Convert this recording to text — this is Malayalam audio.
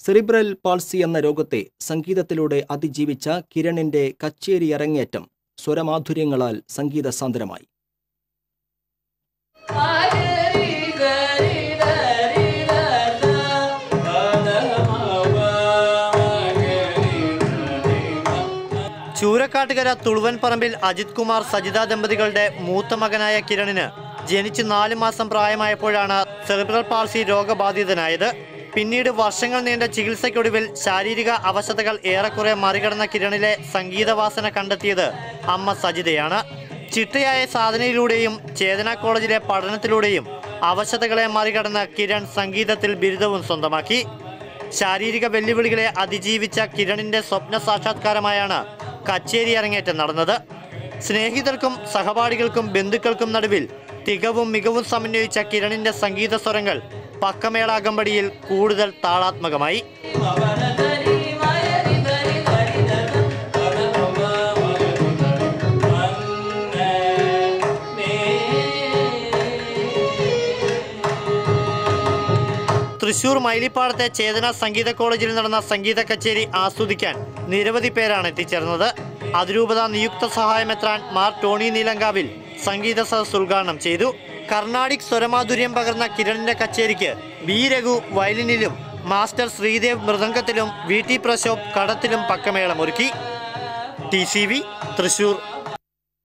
സെറിബ്രൽ പാൾസി എന്ന രോഗത്തെ സംഗീതത്തിലൂടെ അതിജീവിച്ച കിരണിന്റെ കച്ചേരി അരങ്ങേറ്റം സ്വരമാധുര്യങ്ങളാൽ സംഗീതസാന്ദ്രമായി ചൂരക്കാട്ടുകര തുളുവൻ പറമ്പിൽ അജിത് കുമാർ സജിത ദമ്പതികളുടെ മൂത്ത മകനായ കിരണിന് ജനിച്ച് നാല് മാസം പ്രായമായപ്പോഴാണ് സെറിബ്രൽ പാൾസി രോഗബാധിതനായത് പിന്നീട് വർഷങ്ങൾ നീണ്ട ചികിത്സയ്ക്കൊടുവിൽ ശാരീരിക അവശതകൾ ഏറെക്കുറെ മറികടന്ന കിരണിലെ സംഗീതവാസന കണ്ടെത്തിയത് അമ്മ സജിതയാണ് ചിട്ടയായ സാധനയിലൂടെയും ചേതന കോളേജിലെ പഠനത്തിലൂടെയും അവശതകളെ മറികടന്ന് കിരൺ സംഗീതത്തിൽ ബിരുദവും സ്വന്തമാക്കി ശാരീരിക വെല്ലുവിളികളെ അതിജീവിച്ച കിരണിന്റെ സ്വപ്ന സാക്ഷാത്കാരമായാണ് കച്ചേരി അരങ്ങേറ്റം നടന്നത് സ്നേഹിതർക്കും സഹപാഠികൾക്കും ബന്ധുക്കൾക്കും നടുവിൽ തികവും മികവും സമന്വയിച്ച കിരണിന്റെ സംഗീത സ്വരങ്ങൾ പക്കമേള അകമ്പടിയിൽ കൂടുതൽ താളാത്മകമായി തൃശൂർ മൈലിപ്പാടത്തെ ചേതന സംഗീത കോളേജിൽ നടന്ന സംഗീത കച്ചേരി ആസ്വദിക്കാൻ നിരവധി പേരാണ് എത്തിച്ചേർന്നത് അതിരൂപത നിയുക്ത സഹായമെത്രാൻ മാർ ടോണി നീലങ്കാവിൽ സംഗീത സദസ് ഉദ്ഘാടനം ചെയ്തു കർണാടിക് സ്വരമാധുര്യം പകർന്ന കിരണിന്റെ കച്ചേരിക്ക് ബി രഘു വയലിനിലും മാസ്റ്റർ ശ്രീദേവ് മൃദംഗത്തിലും വി ടി പ്രശോഭ് കടത്തിലും പക്കമേളമൊരുക്കി ടി സി വി തൃശൂർ